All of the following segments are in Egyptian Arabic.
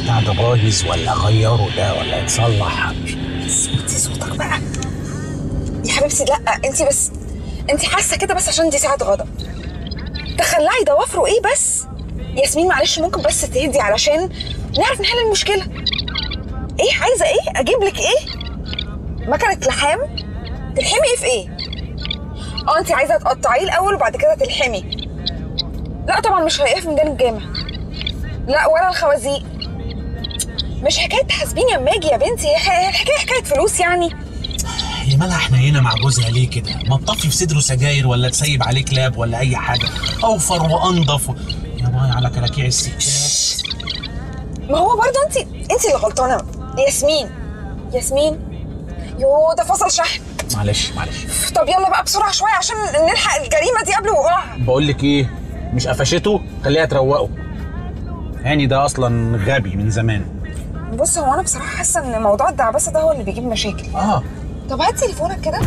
البتاع ده بايظ ولا غيره ده ولا يتصلح صوتي صوتك بقى يا حبيبتي لا انت بس انت حاسه كده بس عشان دي ساعه غضب تخلعي ضوافره ايه بس ياسمين معلش ممكن بس تهدي علشان نعرف نحل المشكله ايه عايزه ايه اجيب لك ايه مكنه لحام تلحمي ايه في ايه اه انت عايزه تقطعيه الاول وبعد كده تلحمي لا طبعا مش هلاقيها في ميدان الجامع لا ولا الخوازيق مش حكايه تحاسبيني اما اجي يا بنتي هي ح- الحكايه حكايه فلوس يعني هي مالها حنينه مع جوزها ليه كده؟ ما تطفي في صدره سجاير ولا تسيب عليه كلاب ولا اي حاجه اوفر وانضف و... يا باي على كلاكيع الستات ما هو برضه انت انت اللي غلطانه ياسمين ياسمين يو ده فصل شحن معلش معلش طب يلا بقى بسرعه شويه عشان نلحق الجريمه دي قبل وقوعها بقول لك ايه مش قفشته خليها تروقه هاني ده اصلا غبي من زمان بص هو انا بصراحه حاسه ان موضوع الدعبسه ده هو اللي بيجيب مشاكل اه طب هات تليفونك كده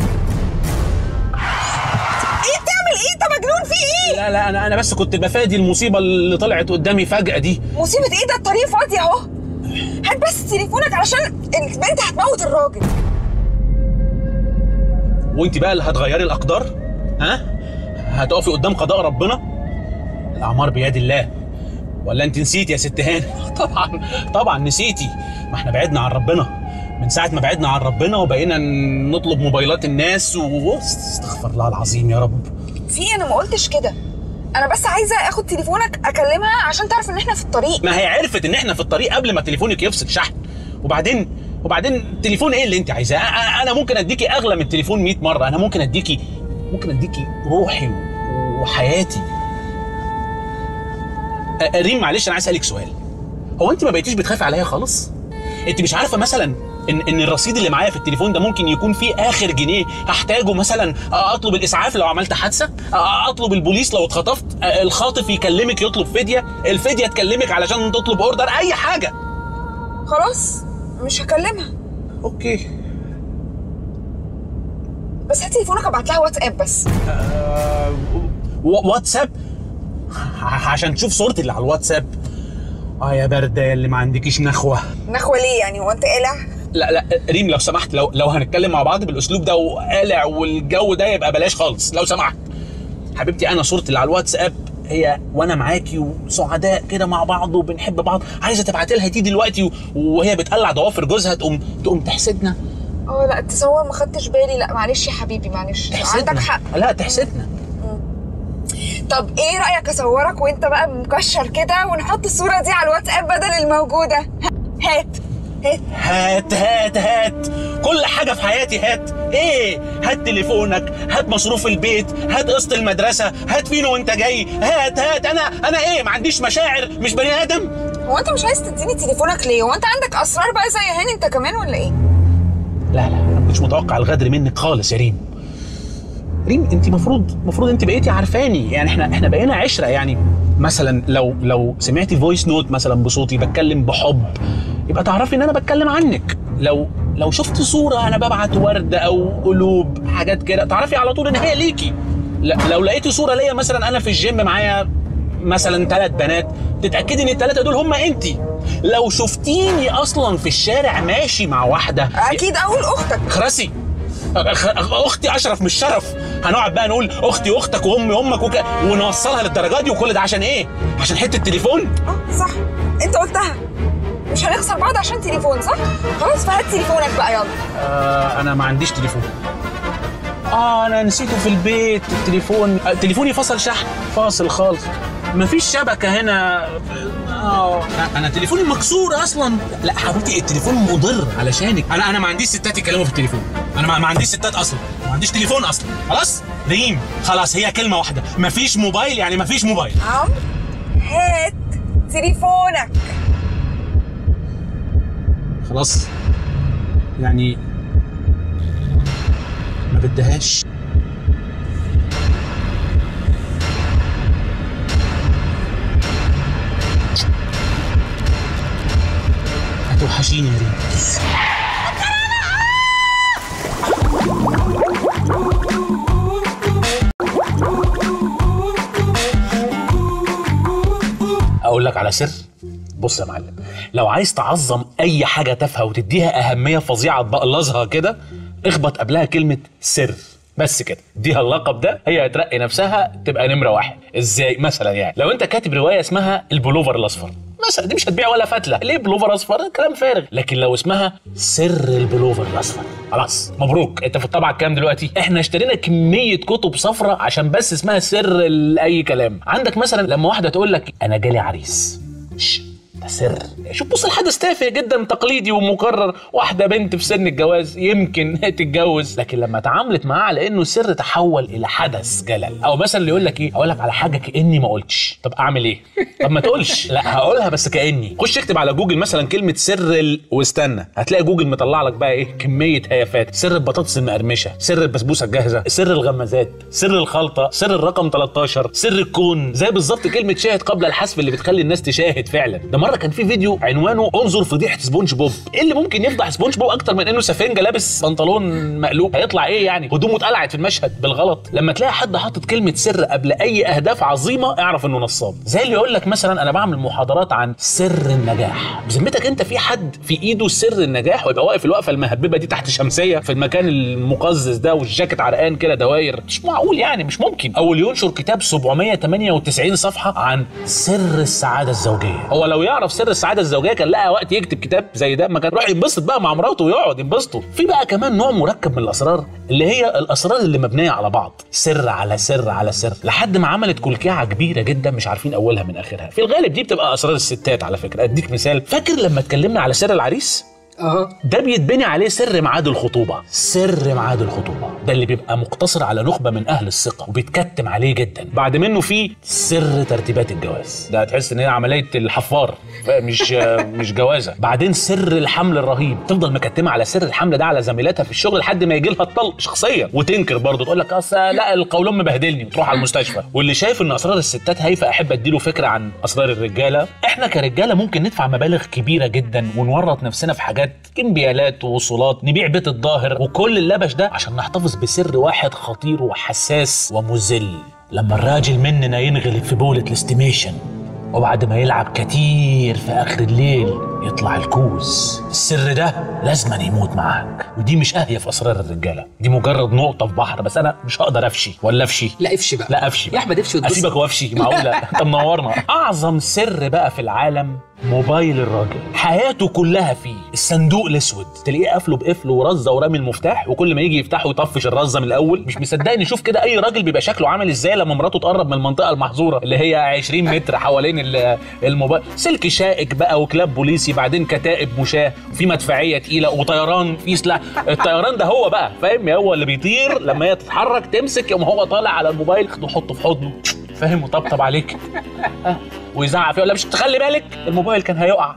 ايه بتعمل ايه انت مجنون في ايه لا لا انا انا بس كنت بفادي المصيبه اللي طلعت قدامي فجاه دي مصيبه ايه ده الطريق فاضي اهو هات بس تليفونك علشان البنت هتموت الراجل وانت بقى اللي هتغيري الاقدار ها هتقفي قدام قضاء ربنا الاعمار بيد الله ولا انت نسيتي يا ست هاني طبعا طبعا نسيتي ما احنا بعدنا عن ربنا من ساعه ما بعدنا عن ربنا وبقينا نطلب موبايلات الناس و استغفر الله العظيم يا رب في انا ما قلتش كده انا بس عايزه اخد تليفونك اكلمها عشان تعرف ان احنا في الطريق ما هي عرفت ان احنا في الطريق قبل ما تليفونك يفصل شحن وبعدين وبعدين تليفون ايه اللي انت عايزاه أ- انا ممكن اديكي اغلى من التليفون 100 مره انا ممكن اديكي ممكن اديكي روحي و- وحياتي أ- ريم معلش انا عايز اسالك سؤال هو انت ما بقيتيش بتخافي عليا خالص انت مش عارفه مثلا ان ان الرصيد اللي معايا في التليفون ده ممكن يكون فيه اخر جنيه هحتاجه مثلا اطلب الاسعاف لو عملت حادثه اطلب البوليس لو اتخطفت الخاطف يكلمك يطلب فديه الفديه تكلمك علشان تطلب اوردر اي حاجه خلاص مش هكلمها اوكي بس هات تليفونك ابعت لها واتساب بس آه، و- واتساب ع- عشان تشوف صورتي اللي على الواتساب اه يا برده يا اللي ما عندكيش نخوه نخوه ليه يعني هو انت قلع لا لا ريم لو سمحت لو لو هنتكلم مع بعض بالاسلوب ده وقالع والجو ده يبقى بلاش خالص لو سمحت حبيبتي انا صورتي اللي على الواتساب هي وانا معاكي وسعداء كده مع بعض وبنحب بعض عايزه تبعتي لها دي دلوقتي و- وهي بتقلع ضوافر جوزها تقوم تقوم تحسدنا اه لا التصور ما خدتش بالي لا معلش يا حبيبي معلش تحسدنا عندك حق لا تحسدنا طب ايه رايك اصورك وانت بقى مكشر كده ونحط الصوره دي على الواتساب بدل الموجوده هات هات هات هات هات كل حاجة في حياتي هات ايه هات تليفونك هات مصروف البيت هات قسط المدرسة هات فينو وانت جاي هات هات انا انا ايه ما عنديش مشاعر مش بني ادم هو انت مش عايز تديني تليفونك ليه هو انت عندك اسرار بقى زي هاني انت كمان ولا ايه لا لا انا مش متوقع الغدر منك خالص يا ريم ريم انت المفروض المفروض انت بقيتي عارفاني يعني احنا احنا بقينا عشره يعني مثلا لو لو سمعتي فويس نوت مثلا بصوتي بتكلم بحب يبقى تعرفي ان انا بتكلم عنك لو لو شفت صوره انا ببعت ورد او قلوب حاجات كده تعرفي على طول ان هي ليكي لا لو لقيتي صوره ليا مثلا انا في الجيم معايا مثلا ثلاث بنات تتاكدي ان الثلاثه دول هم انت لو شفتيني اصلا في الشارع ماشي مع واحده اكيد اقول اختك خرسي أخ- اختي اشرف مش شرف هنقعد بقى نقول اختي اختك وامي امك وك... ونوصلها للدرجات دي وكل ده عشان ايه عشان حته تليفون اه صح انت قلتها مش هنخسر بعض عشان تليفون صح خلاص فهات تليفونك بقى يلا آه انا ما عنديش تليفون اه انا نسيته في البيت التليفون آه، تليفوني فصل شحن فاصل خالص مفيش شبكه هنا اه انا تليفوني مكسور اصلا لا حبيبتي التليفون مضر علشانك انا انا ما عنديش ستات يتكلموا في التليفون انا ما, ما عنديش ستات اصلا ما عنديش تليفون اصلا خلاص ريم خلاص هي كلمه واحده مفيش موبايل يعني مفيش موبايل عم هات تليفونك خلاص يعني ما بدهاش هتوحشيني يا ريم اقول لك على سر بص يا معلم لو عايز تعظم اي حاجه تافهه وتديها اهميه فظيعه تبقلظها كده اخبط قبلها كلمه سر بس كده اديها اللقب ده هي هترقي نفسها تبقى نمره واحد ازاي مثلا يعني لو انت كاتب روايه اسمها البلوفر الاصفر مثلا دي مش هتبيع ولا فتله ليه بلوفر اصفر كلام فارغ لكن لو اسمها سر البلوفر الاصفر خلاص مبروك انت في الطبعه كام دلوقتي احنا اشترينا كميه كتب صفرة عشان بس اسمها سر لاي كلام عندك مثلا لما واحده تقول لك انا جالي عريس شش، ده سر شوف بص الحدث تافه جدا تقليدي ومكرر واحده بنت في سن الجواز يمكن تتجوز لكن لما اتعاملت معاه على انه سر تحول الى حدث جلل او مثلا اللي يقول لك ايه اقول لك على حاجه كاني ما قلتش طب اعمل ايه طب ما تقولش لا هقولها بس كاني خش اكتب على جوجل مثلا كلمه سر ال... واستنى هتلاقي جوجل مطلع لك بقى ايه كميه هيافات سر البطاطس المقرمشه سر البسبوسه الجاهزه سر الغمازات سر الخلطه سر الرقم 13 سر الكون زي بالظبط كلمه شاهد قبل الحذف اللي بتخلي الناس تشاهد فعلا ده مره كان في فيديو عنوانه انظر فضيحه سبونج بوب ايه اللي ممكن يفضح سبونج بوب اكتر من انه سفنجه لابس بنطلون مقلوب هيطلع ايه يعني هدومه اتقلعت في المشهد بالغلط لما تلاقي حد حاطط كلمه سر قبل اي اهداف عظيمه اعرف انه نصاب زي اللي يقول لك مثلا انا بعمل محاضرات عن سر النجاح بذمتك انت في حد في ايده سر النجاح ويبقى واقف الوقفه المهببه دي تحت شمسيه في المكان المقزز ده والجاكيت عرقان كده دواير مش معقول يعني مش ممكن او اللي ينشر كتاب 798 صفحه عن سر السعاده الزوجيه هو لو يعرف سر السعاده الزوجيه كان لقى وقت يكتب كتاب زي ده ما كان راح ينبسط بقى مع مراته ويقعد ينبسطوا في بقى كمان نوع مركب من الاسرار اللي هي الاسرار اللي مبنيه على بعض سر على سر على سر لحد ما عملت كلكعه كبيره جدا مش عارفين اولها من اخرها في الغالب دي بتبقى اسرار الستات على فكره اديك مثال فاكر لما اتكلمنا على سر العريس اه ده بيتبني عليه سر ميعاد الخطوبه سر ميعاد الخطوبه ده اللي بيبقى مقتصر على نخبه من اهل الثقه وبيتكتم عليه جدا بعد منه في سر ترتيبات الجواز ده تحس ان هي عمليه الحفار مش مش جوازه بعدين سر الحمل الرهيب تفضل مكتمه على سر الحمل ده على زميلاتها في الشغل لحد ما يجي لها الطلق شخصيا وتنكر برضه تقول لك اصل لا القولون مبهدلني وتروح على المستشفى واللي شايف ان اسرار الستات هايفه احب اديله فكره عن اسرار الرجاله احنا كرجاله ممكن ندفع مبالغ كبيره جدا ونورط نفسنا في حاجات كمبيالات ووصولات نبيع بيت الظاهر وكل اللبش ده عشان نحتفظ بسر واحد خطير وحساس ومذل لما الراجل مننا ينغلب في بولة الاستيميشن وبعد ما يلعب كتير في اخر الليل يطلع الكوز السر ده لازما يموت معاك ودي مش اهيف اسرار الرجاله دي مجرد نقطه في بحر بس انا مش هقدر افشي ولا افشي لا افشي بقى لا افشي يا احمد افشي وتبص. اسيبك وافشي معقوله انت منورنا اعظم سر بقى في العالم موبايل الراجل حياته كلها فيه الصندوق الاسود تلاقيه قافله بقفل ورزه ورامي المفتاح وكل ما يجي يفتحه يطفش الرزه من الاول مش مصدقني شوف كده اي راجل بيبقى شكله عامل ازاي لما مراته تقرب من المنطقه المحظوره اللي هي 20 متر حوالين ال- الموبايل سلك شائك بقى وكلاب بوليسي بعدين كتائب مشاه وفي مدفعيه تقيله وطيران في سلاح الطيران ده هو بقى فاهم هو اللي بيطير لما هي تتحرك تمسك يقوم هو طالع على الموبايل ياخده يحطه في حضنه فاهم وطبطب عليك ها، ويزعق فيه ولا مش تخلي بالك الموبايل كان هيقع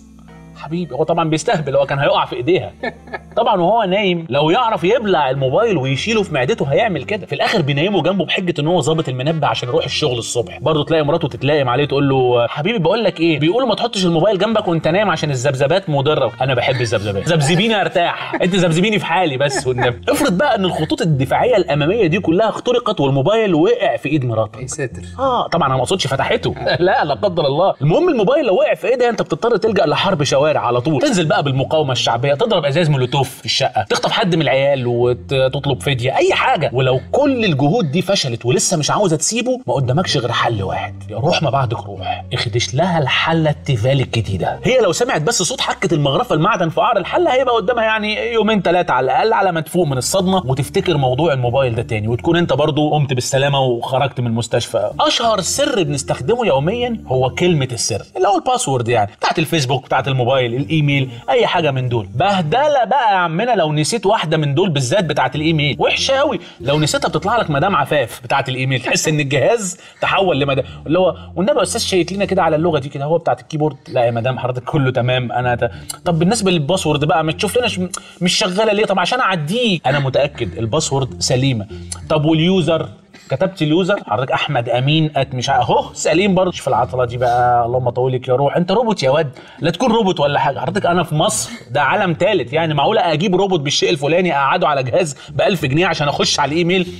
حبيبي هو طبعا بيستهبل هو كان هيقع في ايديها طبعا وهو نايم لو يعرف يبلع الموبايل ويشيله في معدته هيعمل كده في الاخر بينيمه جنبه بحجه ان هو ظابط المنبه عشان يروح الشغل الصبح برضه تلاقي مراته تتلائم عليه تقول له حبيبي بقول لك ايه بيقولوا ما تحطش الموبايل جنبك وانت نايم عشان الذبذبات مضره انا بحب الذبذبات ذبذبيني ارتاح انت ذبذبيني في حالي بس والنبي افرض بقى ان الخطوط الدفاعيه الاماميه دي كلها اخترقت والموبايل وقع في ايد مراتك يا ساتر اه طبعا انا ما اقصدش فتحته لا لا قدر الله المهم الموبايل لو وقع في ايدها انت بتضطر تلجا لحرب شوارع على طول تنزل بقى بالمقاومه الشعبيه تضرب ازاز مولوتوف في الشقه تخطف حد من العيال وتطلب فديه اي حاجه ولو كل الجهود دي فشلت ولسه مش عاوزه تسيبه ما قدامكش غير حل واحد يا روح ما بعدك روح اخدش لها الحله التيفال الجديده هي لو سمعت بس صوت حكه المغرفه المعدن في قعر الحله هيبقى قدامها يعني يومين ثلاثه على الاقل على ما تفوق من الصدمه وتفتكر موضوع الموبايل ده تاني وتكون انت برضو قمت بالسلامه وخرجت من المستشفى اشهر سر بنستخدمه يوميا هو كلمه السر اللي هو الباسورد يعني بتاعت الفيسبوك بتاعت الموبايل الايميل اي حاجه من دول بهدله بقى يا عمنا لو نسيت واحده من دول بالذات بتاعت الايميل وحشه قوي لو نسيتها بتطلع لك مدام عفاف بتاعت الايميل تحس ان الجهاز تحول لمدام اللي هو والنبي يا استاذ شيك لنا كده على اللغه دي كده هو بتاعت الكيبورد لا يا مدام حضرتك كله تمام انا ت... طب بالنسبه للباسورد بقى ما تشوف لنا ش... مش شغاله ليه طب عشان اعديك انا متاكد الباسورد سليمه طب واليوزر كتبت اليوزر حضرتك احمد امين ات مش عارف اهو سليم برضه شوف العطله دي بقى اللهم طولك يا روح انت روبوت يا واد لا تكون روبوت ولا حاجه حضرتك انا في مصر ده عالم ثالث يعني معقوله اجيب روبوت بالشيء الفلاني اقعده على جهاز ب 1000 جنيه عشان اخش على الايميل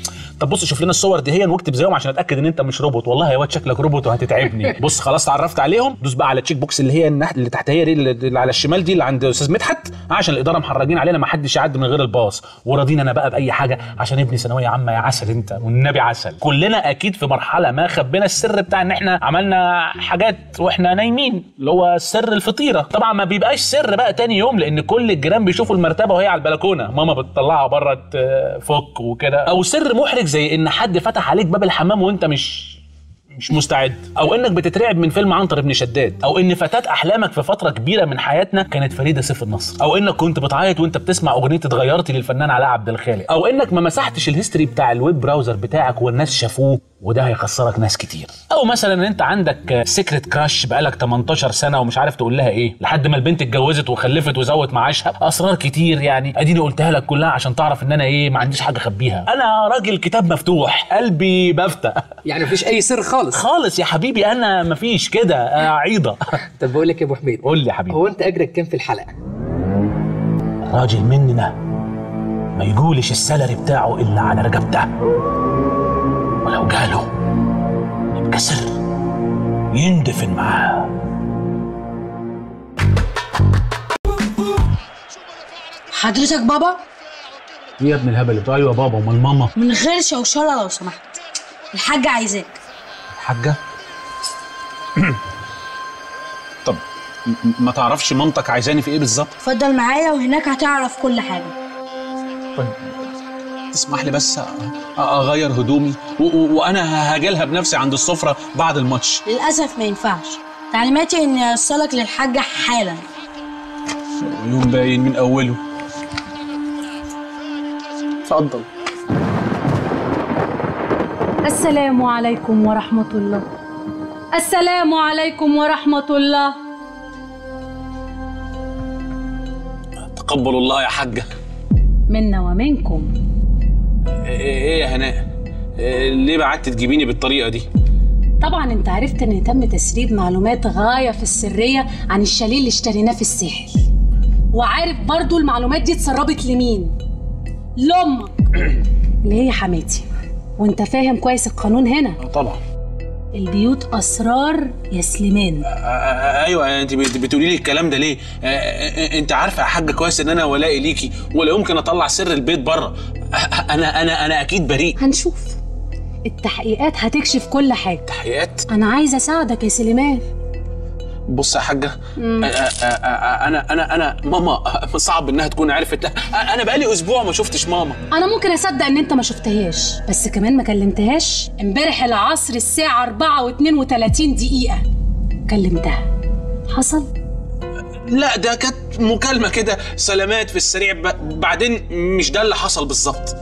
طب بص شوف لنا الصور دي هي واكتب زيهم عشان اتاكد ان انت مش روبوت والله يا واد شكلك روبوت وهتتعبني بص خلاص اتعرفت عليهم دوس بقى على تشيك بوكس اللي هي الناحيه اللي تحتيه دي اللي على الشمال دي اللي عند استاذ مدحت عشان الاداره محرجين علينا ما حدش يعدي من غير الباص وراضيين انا بقى باي حاجه عشان ابني ثانويه عامه يا عسل انت والنبي عسل كلنا اكيد في مرحله ما خبينا السر بتاع ان احنا عملنا حاجات واحنا نايمين اللي هو سر الفطيره طبعا ما بيبقاش سر بقى تاني يوم لان كل الجيران بيشوفوا المرتبه وهي على البلكونه ماما بتطلعها بره تفك وكده او سر محرج زي ان حد فتح عليك باب الحمام وانت مش مش مستعد او انك بتترعب من فيلم عنتر بن شداد او ان فتاه احلامك في فتره كبيره من حياتنا كانت فريده سيف النصر او انك كنت بتعيط وانت بتسمع اغنيه اتغيرتي للفنان علاء عبد الخالق او انك ما مسحتش الهيستوري بتاع الويب براوزر بتاعك والناس شافوه وده هيخسرك ناس كتير او مثلا ان انت عندك سيكريت كراش بقالك 18 سنه ومش عارف تقول لها ايه لحد ما البنت اتجوزت وخلفت وزوت معاشها اسرار كتير يعني اديني قلتها لك كلها عشان تعرف ان انا ايه ما عنديش حاجه اخبيها انا راجل كتاب مفتوح قلبي بفتح يعني مفيش اي سر خالص خالص يا حبيبي انا مفيش كده آه، عيضه طب بقول لك يا ابو حميد قول لي يا حبيبي هو انت اجرك كام في الحلقه راجل مننا ما يقولش السالري بتاعه الا على رقبته ولو قاله يبقى سر يندفن معاه حضرتك بابا ايه يا ابن الهبل بتاع ايوه بابا امال ماما من غير شوشره لو سمحت الحاجه عايزاك حاجه طب م- ما تعرفش مامتك عايزاني في ايه بالظبط اتفضل معايا وهناك هتعرف كل حاجه طيب تسمح لي بس أ- اغير هدومي و- و- وانا هاجيلها بنفسي عند السفره بعد الماتش للاسف ما ينفعش تعليماتي اني اوصلك للحاجه حالا يوم باين من اوله اتفضل السلام عليكم ورحمة الله السلام عليكم ورحمة الله تقبل الله يا حاجه منا ومنكم ايه إيه يا هناء إيه ليه بعدت تجيبيني بالطريقه دي طبعا انت عرفت ان تم تسريب معلومات غاية في السرية عن الشاليه اللي اشتريناه في الساحل وعارف برضو المعلومات دي اتسربت لمين لأمك اللي هي حماتي وانت فاهم كويس القانون هنا آه طبعا البيوت أسرار يا سليمان آه، آه، ايوه انت بت- بتقولي لي الكلام ده ليه آه، آه، انت عارفه يا حاجه كويس ان انا ولائي ليكي ولا يمكن اطلع سر البيت بره انا انا انا اكيد بريء هنشوف التحقيقات هتكشف كل حاجة تحقيقات أنا عايزة أساعدك يا سليمان بص يا حاجه آه، آه، آه، آه، انا انا انا ماما آه، صعب انها تكون عرفت آه، انا بقالي اسبوع ما شفتش ماما انا ممكن اصدق ان انت ما شفتهاش بس كمان ما كلمتهاش امبارح العصر الساعه 4 و32 دقيقه كلمتها حصل لا ده كانت مكالمه كده سلامات في السريع ب- بعدين مش ده اللي حصل بالظبط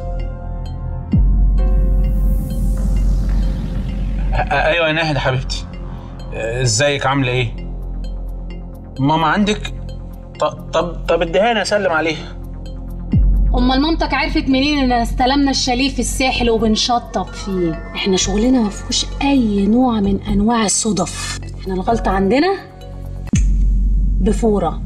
ايوه يا ناهد حبيبتي آه، ازيك عامله ايه ماما عندك ط- طب طب اديهاني اسلم عليها امال مامتك عرفت منين ان استلمنا الشاليه في الساحل وبنشطب فيه احنا شغلنا ما فيهوش اي نوع من انواع الصدف احنا الغلطه عندنا بفوره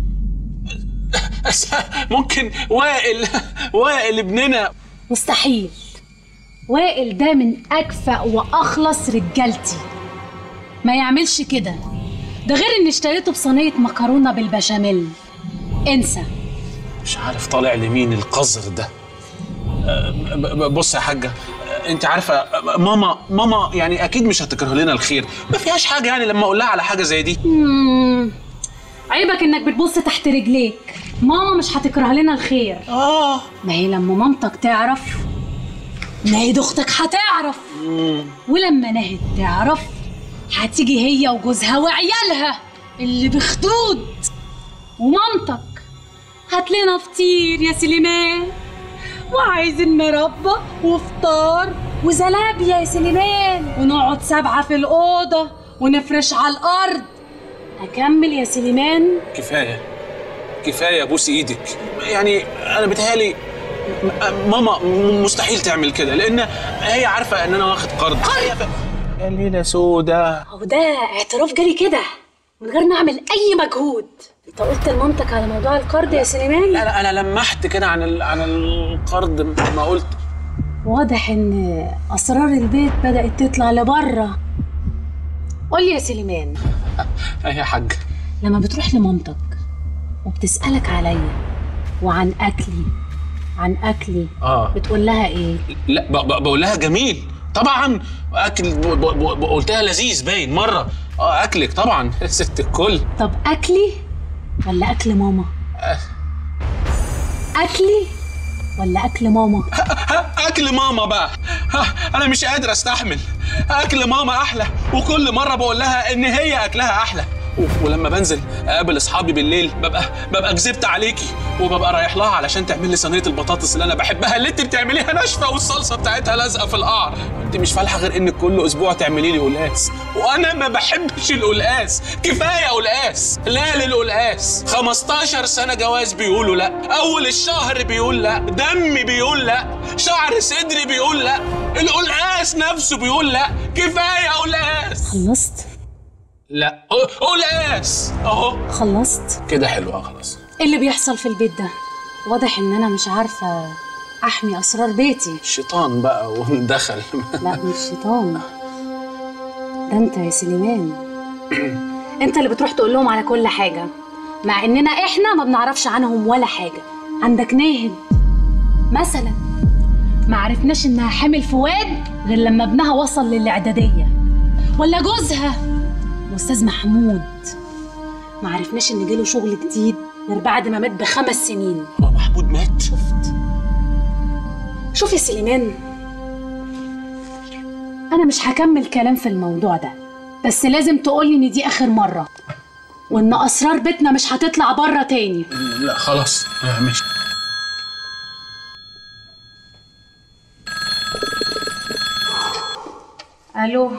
بس ممكن وائل وائل ابننا مستحيل وائل ده من اكفأ واخلص رجالتي ما يعملش كده ده غير اني اشتريته بصينيه مكرونه بالبشاميل انسى مش عارف طالع لمين القذر ده أه، ب- ب- بص يا حاجه أه، انت عارفه أه، ماما ماما يعني اكيد مش هتكره لنا الخير ما فيهاش حاجه يعني لما اقول لها على حاجه زي دي مم. عيبك انك بتبص تحت رجليك ماما مش هتكره لنا الخير اه ما هي لما مامتك تعرف ناهد اختك هتعرف ولما ناهد تعرف هتيجي هي وجوزها وعيالها اللي بخدود ومامتك هات لنا فطير يا سليمان وعايزين مربى وفطار وزلابيا يا سليمان ونقعد سبعة في الأوضة ونفرش على الأرض أكمل يا سليمان كفايه كفايه بوس ايدك يعني انا بتهيالي م- ماما م- مستحيل تعمل كده لان هي عارفه ان انا واخد قرض هي ف- يا ليله سودا هو ده اعتراف جالي كده من غير ما اعمل اي مجهود انت قلت لمامتك على موضوع القرض يا سليمان انا انا لمحت كده عن ال... عن القرض ما قلت واضح ان اسرار البيت بدات تطلع لبره قول لي يا سليمان ايه يا حاج لما بتروح لمامتك وبتسالك عليا وعن اكلي عن اكلي اه بتقول لها ايه لا ب- ب- بقول لها جميل طبعا اكل ب- ب- ب- قلتها لذيذ باين مره اه اكلك طبعا يا ست الكل طب اكلي ولا اكل ماما اكلي ولا اكل ماما ها، اكل ماما بقى ها، انا مش قادر استحمل اكل ماما احلى وكل مره بقول لها ان هي اكلها احلى و- ولما بنزل اقابل اصحابي بالليل ببقى ببقى كذبت عليكي وببقى رايح لها علشان تعمل لي صينيه البطاطس اللي انا بحبها اللي انت بتعمليها ناشفه والصلصه بتاعتها لازقه في القعر انت مش فالحه غير انك كل اسبوع تعملي لي قلقاس وانا ما بحبش القلقاس كفايه قلقاس لا للقلقاس 15 سنه جواز بيقولوا لا اول الشهر بيقول لا دمي بيقول لا شعر صدري بيقول لا القلقاس نفسه بيقول لا كفايه قلقاس خلصت لا ق- قلقاس اهو خلصت كده حلوه خلاص ايه اللي بيحصل في البيت ده واضح ان انا مش عارفه احمي اسرار بيتي الشيطان بقى وندخل لا مش شيطان ده انت يا سليمان انت اللي بتروح تقول لهم على كل حاجه مع اننا احنا ما بنعرفش عنهم ولا حاجه عندك ناهد مثلا ما عرفناش انها حامل فؤاد غير لما ابنها وصل للاعداديه ولا جوزها الاستاذ محمود ما عرفناش ان جاله شغل جديد غير بعد ما مات بخمس سنين هو محمود مات شفت شوف يا سليمان انا مش هكمل كلام في الموضوع ده بس لازم تقولي ان دي اخر مره وان اسرار بيتنا مش هتطلع بره تاني لا خلاص آه، ماشي الو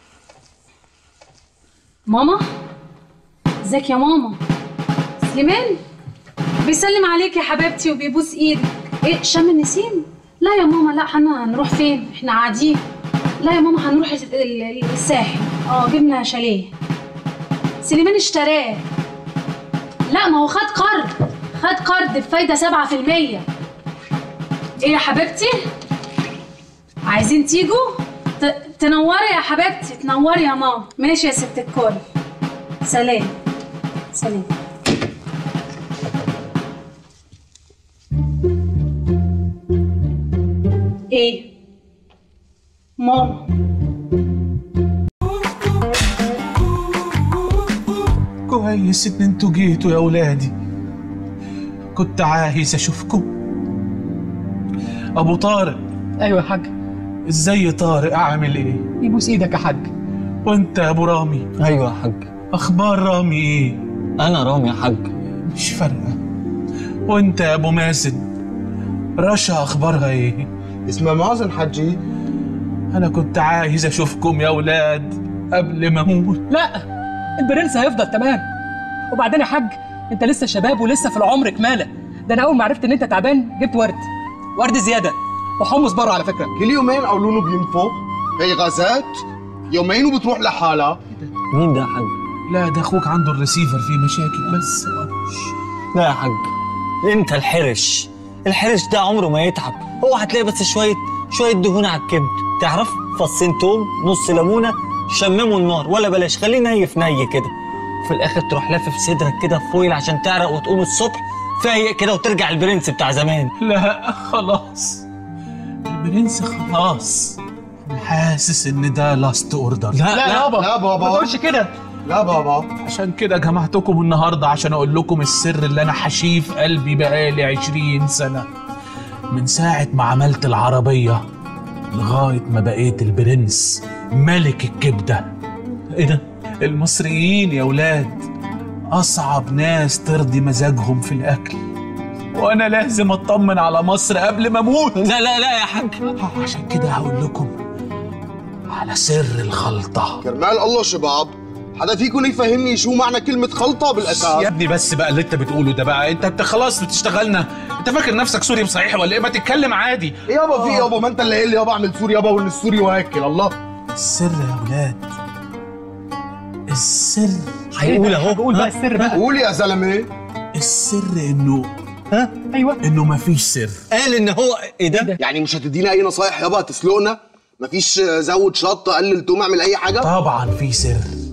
ماما ازيك يا ماما سليمان بيسلم عليك يا حبيبتي وبيبوس ايدك ايه شم النسيم لا يا ماما لا احنا هنروح فين احنا قاعدين لا يا ماما هنروح ال- ال- الساحل اه جبنا شاليه سليمان اشتراه لا ما هو خد قرض خد قرض بفايده 7% ايه يا حبيبتي عايزين تيجوا ت- تنوري يا حبيبتي تنوري يا ماما ماشي يا ست الكل سلام سلام ايه ماما كويس ان انتوا جيتوا يا اولادي كنت عايز اشوفكم ابو طارق ايوه يا حاج ازاي طارق اعمل ايه يبوس ايدك يا حاج وانت يا ابو رامي ايوه يا حاج اخبار رامي ايه انا رامي يا حاج مش فارقه وانت يا ابو مازن رشا اخبارها ايه اسمها مازن حجي انا كنت عايز اشوفكم يا اولاد قبل ما اموت لا البرنس هيفضل تمام وبعدين يا حاج انت لسه شباب ولسه في العمر كماله ده انا اول ما عرفت ان انت تعبان جبت ورد ورد زياده وحمص بره على فكره كل يومين قالوا له بينفخ هي غازات يومين وبتروح لحالها مين ده يا حاج لا ده اخوك عنده الريسيفر فيه مشاكل بس لا يا حاج انت الحرش الحرش ده عمره ما يتعب هو هتلاقي بس شويه شويه دهون على الكبد تعرف فصين توم نص ليمونه شمموا النار ولا بلاش خليه ني في ني كده وفي الاخر تروح لافف صدرك كده في فويل عشان تعرق وتقوم الصبح فايق كده وترجع البرنس بتاع زمان لا خلاص البرنس خلاص أنا حاسس ان ده لاست اوردر لا لا, لا ما بابا تقولش كده لا بابا عشان كده جمعتكم النهارده عشان اقول لكم السر اللي انا حشيه في قلبي بقالي عشرين سنه من ساعه ما عملت العربيه لغايه ما بقيت البرنس ملك الكبده ايه ده المصريين يا ولاد اصعب ناس ترضي مزاجهم في الاكل وانا لازم اطمن على مصر قبل ما اموت لا لا لا يا حاج عشان كده هقول لكم على سر الخلطه كرمال الله شباب حدا فيكم يفهمني شو معنى كلمة خلطة يا بالأساس ابني بس بقى اللي انت بتقوله ده بقى انت انت خلاص بتشتغلنا انت فاكر نفسك سوري صحيح ولا ايه ما تتكلم عادي يابا في يابا ما انت اللي قايل لي يابا اعمل سوري يابا وان السوري واكل الله السر يا ولاد السر هيقول اهو قول بقى السر بقى قول يا زلمة السر انه ها ايوه انه مفيش سر قال ان هو ايه ده يعني مش هتدينا اي نصايح يابا تسلقنا مفيش آه، زود شطه قلل توم اعمل اي حاجه طبعا في سر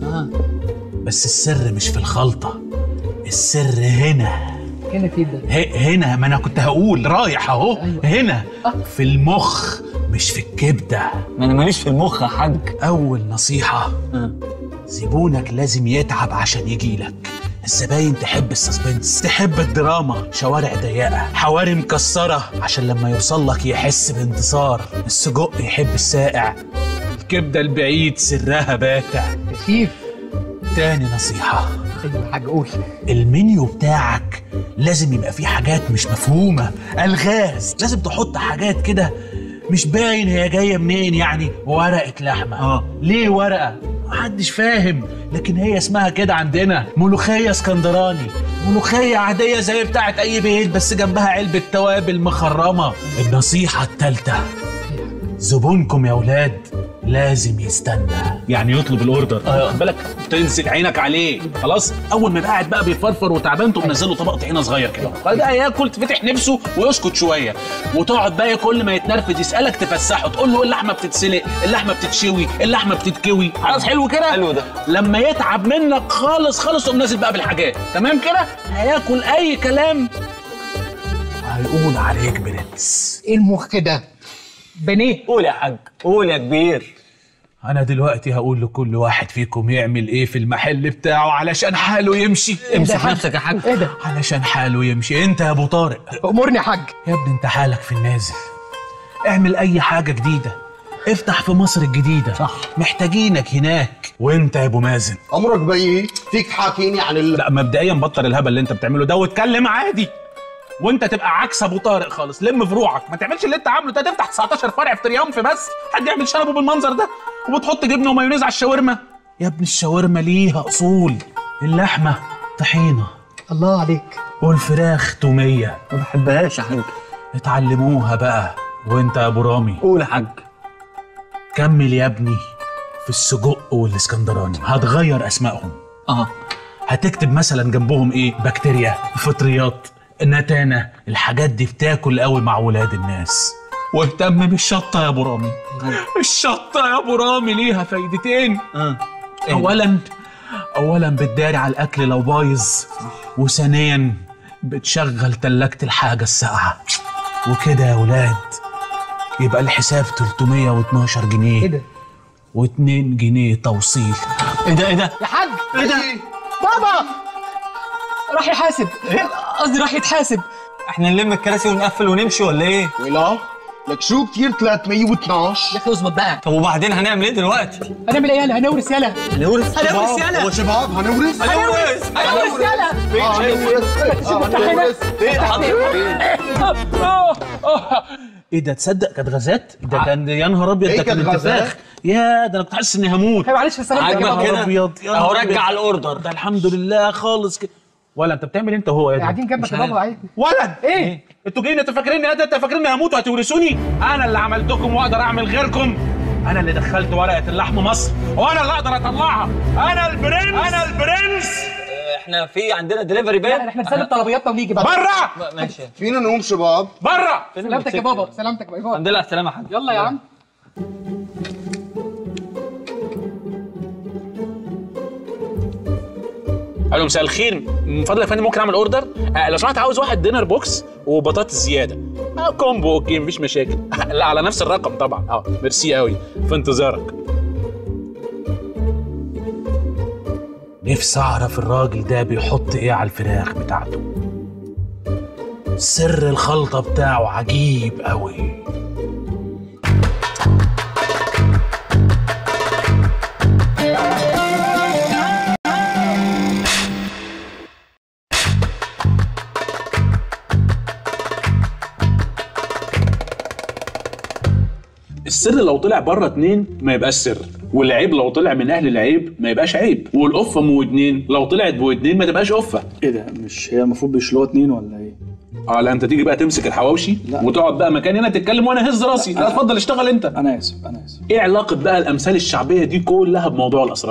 بس السر مش في الخلطة السر هنا هنا في ده ه- هنا ما انا كنت هقول رايح اهو هنا في المخ مش في الكبدة ما انا ماليش في المخ يا حاج اول نصيحة زبونك لازم يتعب عشان يجيلك الزباين تحب السسبنس تحب الدراما شوارع ضيقة حواري مكسرة عشان لما يوصل لك يحس بانتصار السجق يحب الساقع الكبدة البعيد سرها باتع شيف تاني نصيحة ايوه يا حاج قول المنيو بتاعك لازم يبقى فيه حاجات مش مفهومة الغاز لازم تحط حاجات كده مش باين هي جاية منين يعني ورقة لحمة آه. ليه ورقة محدش فاهم لكن هي اسمها كده عندنا ملوخية اسكندراني ملوخية عادية زي بتاعت أي بيت بس جنبها علبة توابل مخرمة النصيحة التالتة زبونكم يا ولاد لازم يستنى يعني يطلب الاوردر اه خد بالك تنزل عينك عليه خلاص اول ما يبقى قاعد بقى بيفرفر وتعبان تقوم منزله طبق طحينه صغير كده فده ياكل تفتح نفسه ويسكت شويه وتقعد بقى كل ما يتنرفز يسالك تفسحه تقول له اللحمه بتتسلق اللحمه بتتشوي اللحمه بتتكوي خلاص حلو كده حلو ده. لما يتعب منك خالص خالص تقوم نازل بقى بالحاجات تمام كده هياكل اي كلام هيقول عليك برنس ايه المخ ده بنيه قول يا حاج قول يا كبير انا دلوقتي هقول لكل واحد فيكم يعمل ايه في المحل بتاعه علشان حاله يمشي امسك نفسك يا حاج ايه ده علشان حاله يمشي انت يا ابو طارق امرني يا حاج يا ابني انت حالك في النازل اعمل اي حاجه جديده افتح في مصر الجديده صح. محتاجينك هناك وانت يا ابو مازن عمرك بي فيك تحاكيني عن ال... لا مبدئيا بطل الهبل اللي انت بتعمله ده واتكلم عادي وانت تبقى عكس ابو طارق خالص لم فروعك ما تعملش اللي انت عامله ده تفتح 19 فرع في تريامف بس حد يعمل شنبه بالمنظر ده وبتحط جبنه ومايونيز على الشاورما يا ابني الشاورما ليها اصول اللحمه طحينه الله عليك والفراخ توميه ما بحبهاش يا حاج اتعلموها بقى وانت يا ابو رامي قول يا حاج كمل يا ابني في السجق والاسكندراني هتغير اسمائهم اه هتكتب مثلا جنبهم ايه بكتيريا فطريات نتانة الحاجات دي بتاكل قوي مع ولاد الناس واهتم بالشطة يا ابو رامي الشطة يا ابو رامي ليها فايدتين اه اولا اولا بتداري على الاكل لو بايظ وثانيا بتشغل تلاجة الحاجة الساقعة وكده يا ولاد يبقى الحساب 312 ايه جنيه ده و2 جنيه توصيل ايه ده ايه ده يا حاج ايه ده بابا راح يحاسب قصدي راح يتحاسب احنا نلم الكراسي ونقفل ونمشي ولا ايه ولا لك شو كتير 312 يا اخي اظبط بقى طب وبعدين هنعمل ايه دلوقتي هنعمل ايه يلا هنورث يلا هنورث هنورث هو يلا شباب هنورث هنورث هنورث يلا اه هنورث آه، هنورث ايه ده تصدق كانت غازات ده كان يا نهار ابيض إيه ده كان كانت غازات؟ انتفاخ يا ده انا كنت حاسس اني هموت هي معلش سلامتك يا عاجبك بابا كده أبيض، يا اهو نهار رجع أبيض. الاوردر ده الحمد لله خالص كده ولا انت بتعمل إيه انت وهو يا ده قاعدين جنبك يا بابا عادي ولد ايه انتوا جايين انتوا فاكريني انت انت فاكريني هموت وهتورثوني انا اللي عملتكم واقدر اعمل غيركم انا اللي دخلت ورقه اللحم مصر وانا اللي اقدر اطلعها انا البرنس انا البرنس احنا في عندنا دليفري لا، بقى احنا نسلم طلبياتنا ونيجي بقى بره ماشي فينا نقوم شباب بره سلامتك يا بابا سلامتك باي باي الحمد لله على السلامه يا حاج يلا يا عم الو مساء الخير من فضلك يا فندم ممكن اعمل اوردر آه لو سمحت عاوز واحد دينر بوكس وبطاطس زياده آه كومبو اوكي مفيش مشاكل لا على نفس الرقم طبعا اه ميرسي قوي في انتظارك نفسي اعرف الراجل ده بيحط ايه على الفراخ بتاعته سر الخلطه بتاعه عجيب قوي السر لو طلع بره اتنين ما يبقاش سر والعيب لو طلع من اهل العيب ما يبقاش عيب والقفه ام ودنين لو طلعت بودنين ما تبقاش قفه ايه ده مش هي المفروض بيشيلوها اتنين ولا ايه؟ اه لا انت تيجي بقى تمسك الحواوشي لا. وتقعد بقى مكاني هنا تتكلم وانا اهز راسي لا اتفضل اشتغل انت انا اسف انا اسف ايه علاقه بقى الامثال الشعبيه دي كلها بموضوع الاسرار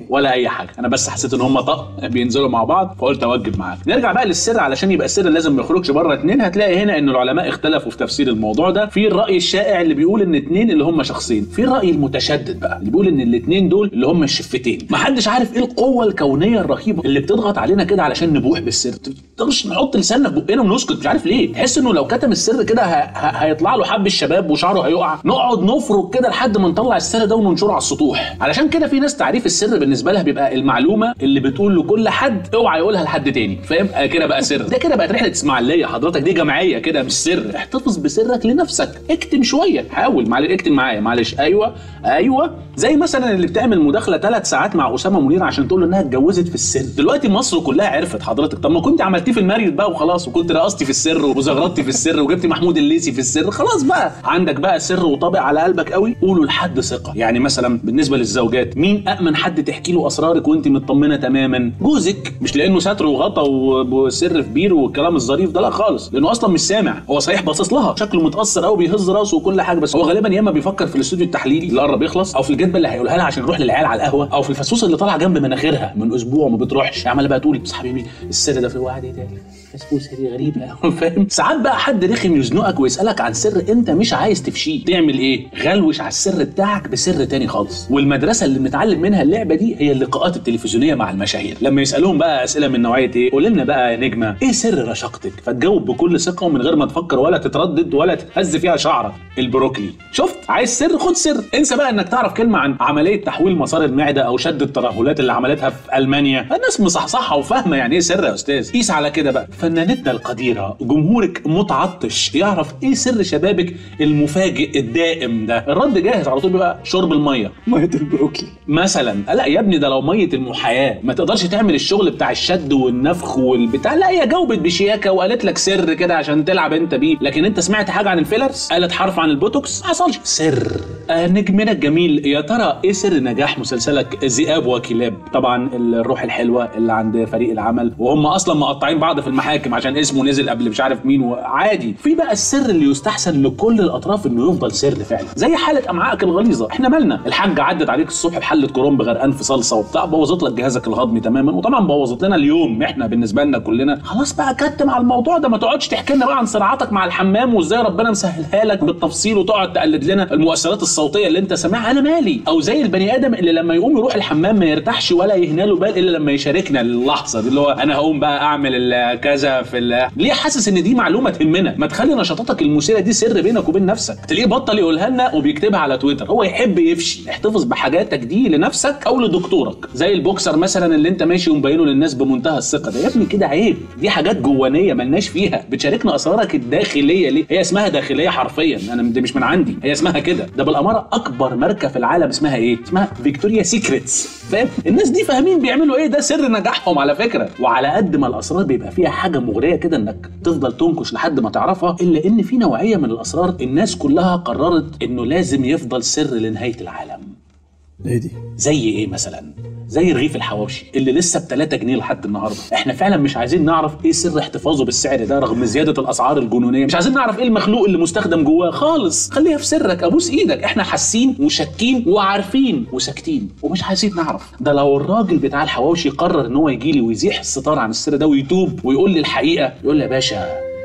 ولا اي حاجه انا بس حسيت ان هم طق بينزلوا مع بعض فقلت اوجب معاك نرجع بقى للسر علشان يبقى السر لازم ما يخرجش بره اتنين هتلاقي هنا ان العلماء اختلفوا في تفسير الموضوع ده في الراي الشائع اللي بيقول ان اتنين اللي هم شخصين في الراي المتشدد بقى اللي بيقول ان الاتنين دول اللي هم الشفتين محدش عارف ايه القوه الكونيه الرهيبه اللي بتضغط علينا كده علشان نبوح بالسر تقدرش نحط لساننا في بقنا ونسكت مش عارف ليه تحس انه لو كتم السر كده ه... ه... هيطلع له حب الشباب وشعره هيقع نقعد نفرك كده لحد ما نطلع السر ده وننشره على السطوح علشان كده في ناس تعريف السر بالنسبه لها بيبقى المعلومه اللي بتقول لكل حد اوعى يقولها لحد تاني فاهم آه كده بقى سر ده كده بقت رحله اسماعيليه حضرتك دي جمعيه كده مش سر احتفظ بسرك لنفسك اكتم شويه حاول معلش اكتم معايا معلش ايوه ايوه زي مثلا اللي بتعمل مداخله ثلاث ساعات مع اسامه منير عشان تقول له انها اتجوزت في السر دلوقتي مصر كلها عرفت حضرتك طب ما كنت عملتيه في المريض بقى وخلاص وكنت رقصتي في السر وزغرطتي في السر وجبتي محمود الليثي في السر خلاص بقى عندك بقى سر وطابع على قلبك قوي قوله لحد ثقه يعني مثلا بالنسبه للزوجات مين امن حد تحكي له اسرارك وانت مطمنه تماما جوزك مش لانه ستر وغطا وسر في بير والكلام الظريف ده لا خالص لانه اصلا مش سامع هو صحيح باصص لها شكله متاثر قوي بيهز راسه وكل حاجه بس هو غالبا يا اما بيفكر في الاستوديو التحليلي اللي قرب يخلص او في الجدبه اللي هيقولها لها عشان نروح للعيال على القهوه او في الفسوسه اللي طالعه جنب مناخيرها من اسبوع وما بتروحش عماله بقى تقول بس حبيبي السر ده في واحد ايه تاني الفسفوسه دي غريبه فاهم ساعات بقى حد رخم يزنقك ويسالك عن سر انت مش عايز تفشيه تعمل ايه غلوش على السر بتاعك بسر تاني خالص والمدرسه اللي بنتعلم منها اللعبه دي هي اللقاءات التلفزيونيه مع المشاهير لما يسالوهم بقى اسئله من نوعيه ايه قول لنا بقى يا نجمه ايه سر رشاقتك فتجاوب بكل ثقه ومن غير ما تفكر ولا تتردد ولا تهز فيها شعرك البروكلي شفت عايز سر خد سر انسى بقى انك تعرف كلمه عن عمليه تحويل مسار المعده او شد الترهلات اللي عملتها في المانيا الناس مصحصحه وفاهمه يعني ايه سر يا استاذ قيس على كده بقى فنانتنا القديره جمهورك متعطش يعرف ايه سر شبابك المفاجئ الدائم ده الرد جاهز على طول بيبقى شرب الميه ميه البروكلي مثلا لا يا ابني ده لو ميه المحياه ما تقدرش تعمل الشغل بتاع الشد والنفخ والبتاع لا هي جاوبت بشياكه وقالت لك سر كده عشان تلعب انت بيه لكن انت سمعت حاجه عن الفيلرز قالت حرف عن البوتوكس ما حصلش سر آه نجمنا الجميل يا ترى ايه سر نجاح مسلسلك ذئاب وكلاب طبعا الروح الحلوه اللي عند فريق العمل وهم اصلا مقطعين بعض في المحاكم عشان اسمه نزل قبل مش عارف مين وعادي في بقى السر اللي يستحسن لكل الاطراف انه يفضل سر فعلا زي حاله امعائك الغليظه احنا مالنا الحاجه عدت عليك الصبح بحله كرنب غرقان في صلصه وبتاع بوظت لك جهازك الهضمي تماما وطبعا بوظت لنا اليوم احنا بالنسبه لنا كلنا خلاص بقى كتم على الموضوع ده ما تقعدش تحكي لنا بقى عن صراعاتك مع الحمام وازاي ربنا مسهلها لك بالتفصيل وتقعد تقلد لنا المؤثرات الصوتيه اللي انت سامعها انا مالي او زي البني ادم اللي لما يقوم يروح الحمام ما يرتاحش ولا يهناله بال الا لما يشاركنا اللحظه دي اللي هو انا هقوم بقى اعمل ال- كذا في ال- ليه حاسس ان دي معلومه تهمنا ما تخلي نشاطاتك المثيره دي سر بينك وبين نفسك تلاقيه بطل يقولها لنا وبيكتبها على تويتر هو يحب يفشي احتفظ بحاجاتك دي لنفسك او لدكتورك زي البوكسر مثلا اللي انت ماشي ومبينه للناس بمنتهى الثقه ده يا ابني كده عيب دي حاجات جوانيه ملناش فيها بتشاركنا اسرارك الداخليه ليه هي اسمها داخليه حرفيا انا دي مش من عندي هي اسمها كده ده بالاماره اكبر ماركه في العالم اسمها ايه اسمها فيكتوريا سيكريتس فاهم الناس دي فاهمين بيعملوا ايه ده سر نجاحهم على فكره وعلى قد ما الاسرار بيبقى فيها حاجه مغريه كده انك تفضل تنكش لحد ما تعرفها الا ان في نوعيه من الاسرار الناس كلها قررت انه لازم يفضل سر لنهايه العالم ايه دي؟ زي ايه مثلا زي رغيف الحواوشي اللي لسه ب 3 جنيه لحد النهارده احنا فعلا مش عايزين نعرف ايه سر احتفاظه بالسعر ده رغم زياده الاسعار الجنونيه مش عايزين نعرف ايه المخلوق اللي مستخدم جواه خالص خليها في سرك ابوس ايدك احنا حاسين وشاكين وعارفين وساكتين ومش عايزين نعرف ده لو الراجل بتاع الحواوشي قرر ان هو يجي لي ويزيح الستار عن السر ده ويتوب ويقول لي الحقيقه يقول لي يا باشا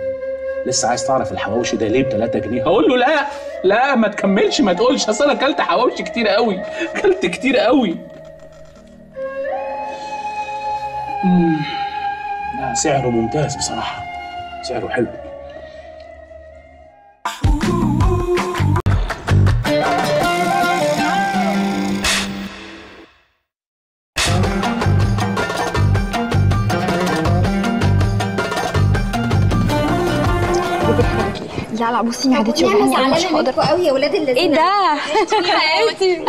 لسه عايز تعرف الحواوشي ده ليه ب 3 جنيه هقول له لا لا ما تكملش ما تقولش اصل انا اكلت حواوشي كتير قوي اكلت كتير قوي مم. لا سعره ممتاز بصراحه سعره حلو لا لا بصي معدتي وجعاني مش هقدر قوي يا ولاد اللذين ايه ده حبيبتي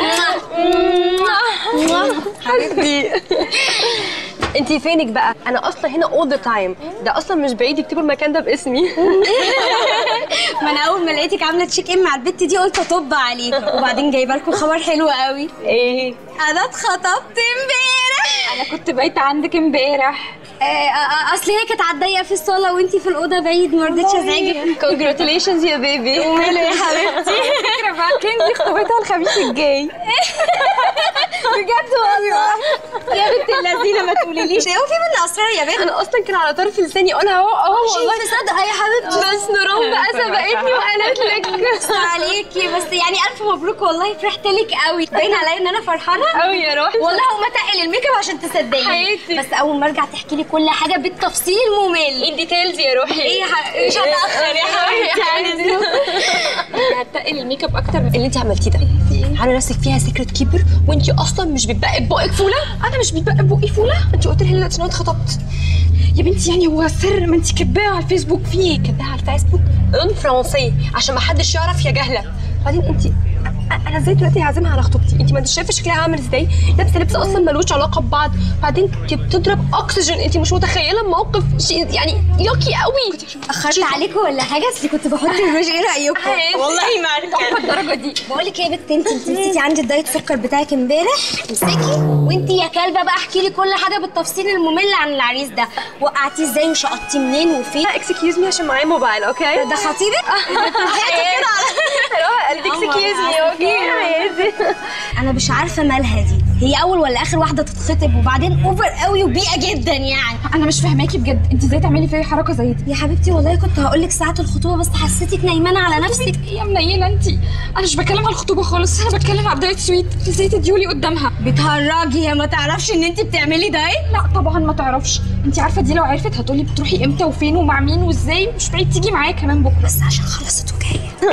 حبيبتي انتي فينك بقى انا اصلا هنا اول ذا تايم ده اصلا مش بعيد يكتبوا المكان ده باسمي ما انا اول ما لقيتك عامله تشيك ان مع البت دي قلت اطب عليك وبعدين جايبه لكم خبر حلو قوي ايه انا اتخطبت امبارح انا كنت بايته عندك امبارح اصل هي كانت عالضيقه في الصاله وانتي في الاوضه بعيد ما رضيتش ازعجك كونجراتيليشنز يا بيبي وماله يا حبيبتي فكره بقى كنزي خطوبتها الخميس الجاي بجد والله يا بنت اللذينه ما تقوليليش هو في بينا اسرار يا بنت انا اصلا كان على طرف لساني اقولها اهو اهو والله شايفه صدقه يا حبيبتي بس نوران بقى سبقتني وقالت لك بس عليكي بس يعني الف مبروك والله فرحت لك قوي باين عليا ان انا فرحانه قوي يا روحي والله هقوم اتقل الميك اب عشان تصدقيني حياتي. بس اول ما ارجع تحكي لي كل حاجه بالتفصيل الممل الديتيلز يا روحي ايه يا ح- مش هتاخر يا حبيبتي عادي هتقل الميك اب اكتر من اللي انت عملتيه ده عامله نفسك فيها سيكريت كيبر وانت اصلا مش بتبقي بقك فوله انا مش بتبقي بقي فوله انت قلت لي دلوقتي ان انا اتخطبت يا بنتي يعني هو سر ما انت كاتباها على الفيسبوك فيه كاتباها على الفيسبوك اون فرنسي عشان ما حدش يعرف يا جهله بعدين انت أ- انا ازاي دلوقتي هعزمها على خطوبتي انت ما انت شايفه شكلها عامل ازاي لابسه لبس اصلا ملوش علاقه ببعض بعدين انت بتضرب اكسجين انت مش متخيله الموقف شيء يعني يوكي قوي اخرت عليكم ولا حاجه اصل كنت بحط الروج ايه رايكم والله ما عارفه الدرجه دي بقول لك ايه يا بنت انت انت نسيتي عندي الدايت سكر بتاعك امبارح امسكي وانت يا كلبه بقى احكي لي كل حاجه بالتفصيل الممل عن العريس ده وقعتيه ازاي وشقطتيه منين وفين اكسكيوز مي عشان معايا موبايل اوكي ده خطيبك اكسكيوز مي اوكي انا مش عارفه مالها دي هي اول ولا اخر واحده تتخطب وبعدين اوفر قوي وبيئه جدا يعني انا مش فاهماكي بجد انت ازاي تعملي فيا حركه زي دي يا حبيبتي والله كنت هقول لك ساعه الخطوبه بس حسيتك نايمانه على نفسك ايه يا منيله انت انا مش بتكلم على الخطوبه خالص انا بتكلم على بدايه سويت ازاي تديولي قدامها بتهرجي هي ما تعرفش ان انت بتعملي دايت لا طبعا ما تعرفش انت عارفه دي لو عرفت هتقولي بتروحي امتى وفين ومع مين وازاي مش بعيد تيجي معايا كمان بكره بس عشان خلصت وجايه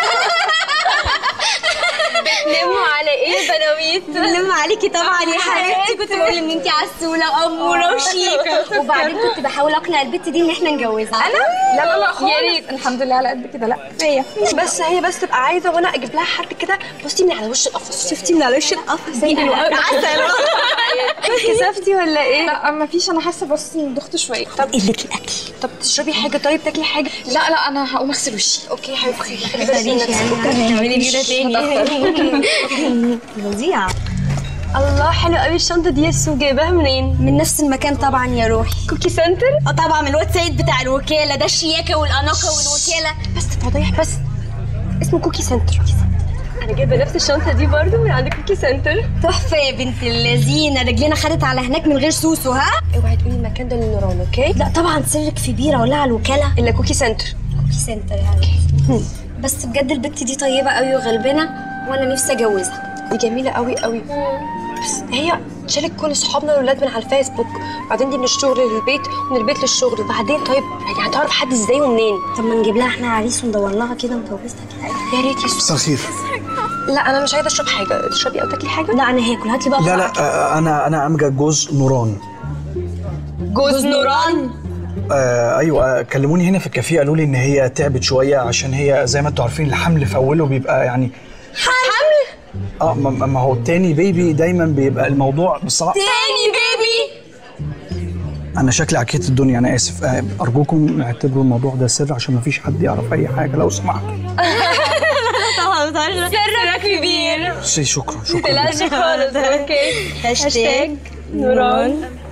بتنموا على ايه بناويت بنلم عليكي طبعا يا حبيبتي كنت بقول ان انت عسوله واموره وشيكه وبعدين كنت بحاول اقنع البت دي ان احنا نجوزها انا لا لا لا خالص يا ريت. الحمد لله على قد كده لا كفايه بس هي بس تبقى عايزه وانا اجيب لها حد كده بصي من على وش القفص شفتي من على وش القفص زي دلوقتي عسل كسفتي ولا ايه؟ لا ما فيش انا حاسه بس اني دخت شويه طب قله الاكل طب تشربي حاجه طيب تاكلي حاجه لا لا انا هقوم اغسل وشي اوكي يا حبيبتي خلي خليش بالك من نفسك يعني تعملي كده تاني فظيعه الله حلو قوي الشنطه دي يا سو جايباها منين؟ من نفس المكان طبعا يا روحي كوكي سنتر اه طبعا من الويب سايت بتاع الوكاله ده الشياكه والاناقه والوكاله بس فضيح بس اسمه كوكي سنتر انا جايبه نفس الشنطه دي برضو من عند كوكي سنتر تحفه يا بنت اللذينه رجلينا خدت على هناك من غير سوسو ها اوعي تقولي المكان ده لنوران اوكي؟ لا طبعا سرك في بيره ولا على الوكاله الا كوكي سنتر كوكي سنتر يا حبيبتي بس بجد البت دي طيبه قوي وغلبانه وانا نفسي اتجوزها دي جميله قوي قوي بس هي شالت كل صحابنا الولاد من على الفيسبوك بعدين دي من الشغل للبيت ومن البيت للشغل وبعدين طيب يعني هتعرف حد ازاي ومنين طب ما نجيب لها احنا عريس وندور لها كده ونجوزها كده يا ريت يا سو مساء الخير لا انا مش عايزه اشرب حاجه تشربي او تاكلي حاجه لا انا هاكل هات لي بقى لا بسرعة. لا آه، انا انا امجد جوز نوران جوز نوران آه ايوه آه، كلموني هنا في الكافيه قالوا لي ان هي تعبت شويه عشان هي زي ما انتوا عارفين الحمل في اوله بيبقى يعني حمل اه ما ما هو التاني بيبي دايما بيبقى الموضوع بصراحه تاني بيبي انا شكلي عكيت الدنيا انا اسف آه ارجوكم اعتبروا الموضوع ده سر عشان ما فيش حد يعرف اي حاجه لو سمحت سرك كبير سي شكرا شكرا تلاش خالص اوكي هاشتاج نوران